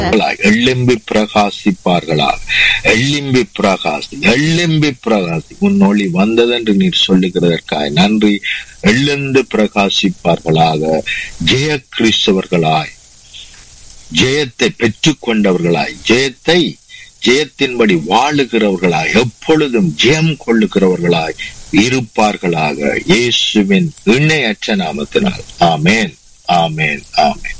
எள்ளெம்பி பிரகாசிப்பார்களாக எள்ளிம்பி பிரகாசி எள்ளெம்பி பிரகாசி உன் ஒளி வந்ததென்று நீர் சொல்லுகிறதற்காய் நன்றி எள்ளெந்து பிரகாசிப்பார்களாக ஜெய கிறிஸ்தவர்களாய் ஜெயத்தை பெற்றுக் கொண்டவர்களாய் ஜெயத்தை ஜெயத்தின்படி வாழுகிறவர்களாய் எப்பொழுதும் ஜெயம் கொள்ளுகிறவர்களாய் இருப்பார்களாக இயேசுவின் இணையற்ற நாமத்தினால் ஆமேன் ஆமேன் ஆமேன்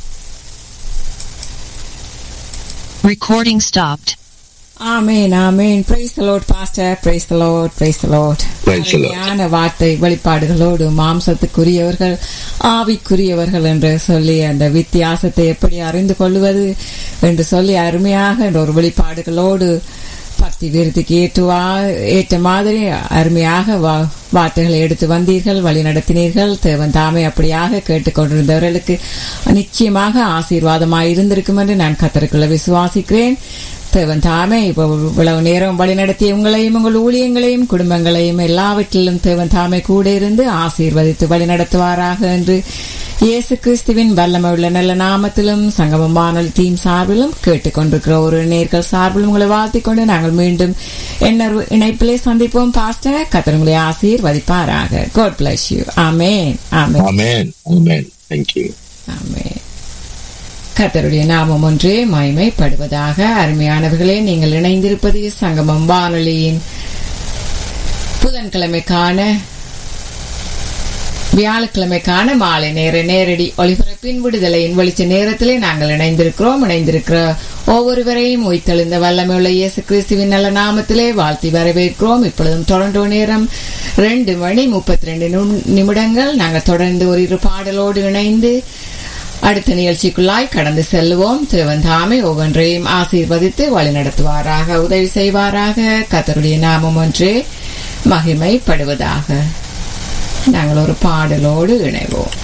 Recording stopped. ஆமேன் ஆமேன் praise the Lord pastor praise the Lord praise the Lord Praise the Lord. அருமையான வார்த்தை வெளிப்பாடுகளோடு மாம்சத்துக்குரியவர்கள் ஆவிக்குரியவர்கள் என்று சொல்லி அந்த வித்தியாசத்தை எப்படி அறிந்து கொள்வது என்று சொல்லி அருமையாக என்ற ஒரு வெளிப்பாடுகளோடு பக்தி விருதுக்கு ஏற்றுவா ஏற்ற மாதிரி அருமையாக வா- வார்த்தைகளை எடுத்து வந்தீர்கள் வழி நடத்தினீர்கள் தேவன் தாமே அப்படியாக கேட்டுக்கொண்டிருந்தவர்களுக்கு நிச்சயமாக ஆசீர்வாதமாய் இருந்திருக்கும் என்று நான் கத்தருக்குள்ள விசுவாசிக்கிறேன் தேவன் தாமே இப்போ இவ்வளவு நேரம் வழி நடத்திய உங்களையும் உங்கள் ஊழியங்களையும் குடும்பங்களையும் எல்லாவற்றிலும் தேவன் தாமே கூட இருந்து ஆசீர்வதித்து வழி நடத்துவாராக என்று இயேசு கிறிஸ்துவின் வல்லமை உள்ள நல்ல நாமத்திலும் சங்கமம் வானொலி டீம் சார்பிலும் கேட்டுக்கொண்டிருக்கிற ஒரு நேர்கள் சார்பிலும் உங்களை வாழ்த்திக் கொண்டு நாங்கள் மீண்டும் என்ன இணைப்பிலே சந்திப்போம் பாஸ்டர் கத்தர் உங்களை ஆசீர்வதிப்பாராக God bless you ஆமென் ஆமென் ஆமேன் ஆமேன் தேங்க்யூ ஆமென் கர்த்தருடைய நாமம் ஒன்றே மகிமைப்படுவதாக அருமையானவர்களே நீங்கள் இணைந்திருப்பது சங்கமம் வானொலியின் புதன்கிழமைக்கான வியாழக்கிழமைக்கான மாலை நேர நேரடி ஒளிபரப்பின் விடுதலையின் வெளிச்ச நேரத்திலே நாங்கள் இணைந்திருக்கிறோம் இணைந்திருக்கிற ஒவ்வொருவரையும் உயிர்த்தெழுந்த வல்லமையுள்ள இயேசு கிறிஸ்துவின் நல்ல நாமத்திலே வாழ்த்தி வரவேற்கிறோம் இப்பொழுதும் தொடர்ந்து நேரம் ரெண்டு மணி முப்பத்தி ரெண்டு நிமிடங்கள் நாங்கள் தொடர்ந்து ஒரு இரு பாடலோடு இணைந்து அடுத்த நிகழ்ச்சிக்குள்ளாய் கடந்து செல்லுவோம் திருவந்தாமை ஒவ்வொன்றையும் ஆசீர்வதித்து வழிநடத்துவாராக உதவி செய்வாராக கத்தருடைய நாமம் ஒன்றே மகிமைப்படுவதாக நாங்கள் ஒரு பாடலோடு இணைவோம்